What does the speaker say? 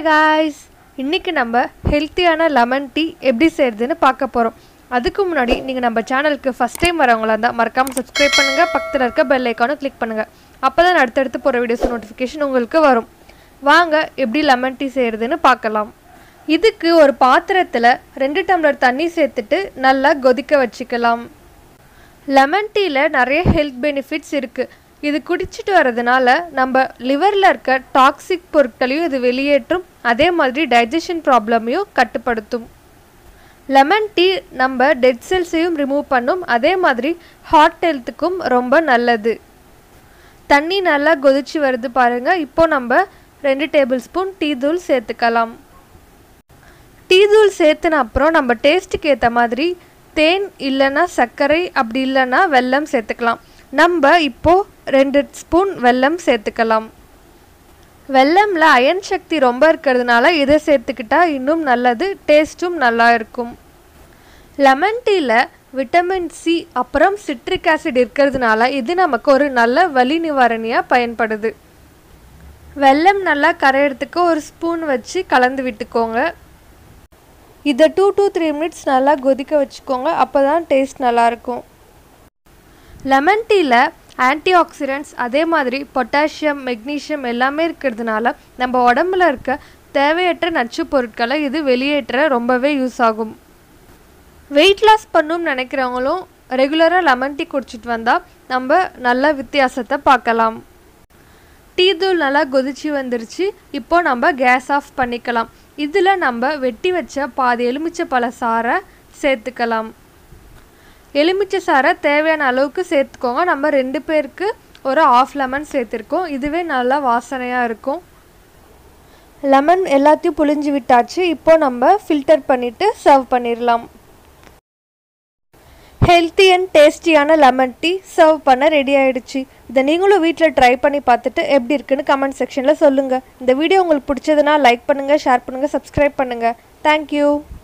guys இன்றைக்கி நம்ம ஹெல்த்தியான லெமன் டீ எப்படி செய்கிறதுன்னு பார்க்க போகிறோம் அதுக்கு முன்னாடி நீங்கள் நம்ம சேனலுக்கு ஃபஸ்ட் டைம் வரவங்களா இருந்தால் மறக்காமல் சப்ஸ்கிரைப் பண்ணுங்கள் பக்கத்தில் இருக்க பெல் ஐக்கானும் கிளிக் பண்ணுங்கள் அப்போ தான் அடுத்தடுத்து போகிற வீடியோஸ் நோட்டிஃபிகேஷன் உங்களுக்கு வரும் வாங்க எப்படி லெமன் டீ செய்கிறதுன்னு பார்க்கலாம் இதுக்கு ஒரு பாத்திரத்தில் ரெண்டு டம்ளர் தண்ணி சேர்த்துட்டு நல்லா கொதிக்க வச்சுக்கலாம் லெமன் டீயில் நிறைய ஹெல்த் பெனிஃபிட்ஸ் இருக்குது இது குடிச்சிட்டு வர்றதுனால நம்ம லிவரில் இருக்க டாக்ஸிக் பொருட்களையும் இது வெளியேற்றும் அதே மாதிரி டைஜஷன் ப்ராப்ளமையும் கட்டுப்படுத்தும் லெமன் டீ நம்ம டெட் செல்ஸையும் ரிமூவ் பண்ணும் அதே மாதிரி ஹார்ட் ஹெல்த்துக்கும் ரொம்ப நல்லது தண்ணி நல்லா கொதிச்சு வருது பாருங்கள் இப்போ நம்ம ரெண்டு டேபிள் ஸ்பூன் டீ தூள் சேர்த்துக்கலாம் டீ தூள் சேர்த்துன அப்புறம் நம்ம டேஸ்ட்டுக்கு ஏற்ற மாதிரி தேன் இல்லைன்னா சர்க்கரை அப்படி இல்லைன்னா வெல்லம் சேர்த்துக்கலாம் நம்ம இப்போது ரெண்டு ஸ்பூன் வெல்லம் சேர்த்துக்கலாம் வெல்லமில் அயன் சக்தி ரொம்ப இருக்கிறதுனால இதை சேர்த்துக்கிட்டா இன்னும் நல்லது டேஸ்ட்டும் நல்லா இருக்கும் லெமன் டீயில் விட்டமின் சி அப்புறம் சிட்ரிக் ஆசிட் இருக்கிறதுனால இது நமக்கு ஒரு நல்ல வலி நிவாரணியாக பயன்படுது வெல்லம் நல்லா கரையிறதுக்கு ஒரு ஸ்பூன் வச்சு கலந்து விட்டுக்கோங்க இதை டூ டூ த்ரீ மினிட்ஸ் நல்லா கொதிக்க வச்சுக்கோங்க அப்போ தான் டேஸ்ட் நல்லாயிருக்கும் லெமன் டீயில் ஆன்டி ஆக்சிடென்ட்ஸ் அதே மாதிரி பொட்டாசியம் மெக்னீஷியம் எல்லாமே இருக்கிறதுனால நம்ம உடம்புல இருக்க தேவையற்ற நச்சு பொருட்களை இது வெளியேற்ற ரொம்பவே யூஸ் ஆகும் வெயிட் லாஸ் பண்ணணும்னு நினைக்கிறவங்களும் ரெகுலராக லெமன் டீ குடிச்சிட்டு வந்தால் நம்ம நல்ல வித்தியாசத்தை பார்க்கலாம் டீ தூள் நல்லா கொதிச்சு வந்துருச்சு இப்போ நம்ம கேஸ் ஆஃப் பண்ணிக்கலாம் இதில் நம்ம வெட்டி வச்ச பாதி எலுமிச்சை பழ சாறை சேர்த்துக்கலாம் எலுமிச்சை சாறை தேவையான அளவுக்கு சேர்த்துக்கோங்க நம்ம ரெண்டு பேருக்கு ஒரு ஆஃப் லெமன் சேர்த்துருக்கோம் இதுவே நல்லா வாசனையாக இருக்கும் லெமன் எல்லாத்தையும் புழிஞ்சு விட்டாச்சு இப்போ நம்ம ஃபில்டர் பண்ணிவிட்டு சர்வ் பண்ணிடலாம் ஹெல்த்தி அண்ட் டேஸ்டியான லெமன் டீ சர்வ் பண்ண ரெடி ஆயிடுச்சு இதை நீங்களும் வீட்டில் ட்ரை பண்ணி பார்த்துட்டு எப்படி இருக்குன்னு கமெண்ட் செக்ஷனில் சொல்லுங்கள் இந்த வீடியோ உங்களுக்கு பிடிச்சதுன்னா லைக் பண்ணுங்கள் ஷேர் பண்ணுங்கள் சப்ஸ்கிரைப் பண்ணுங்கள் தேங்க்யூ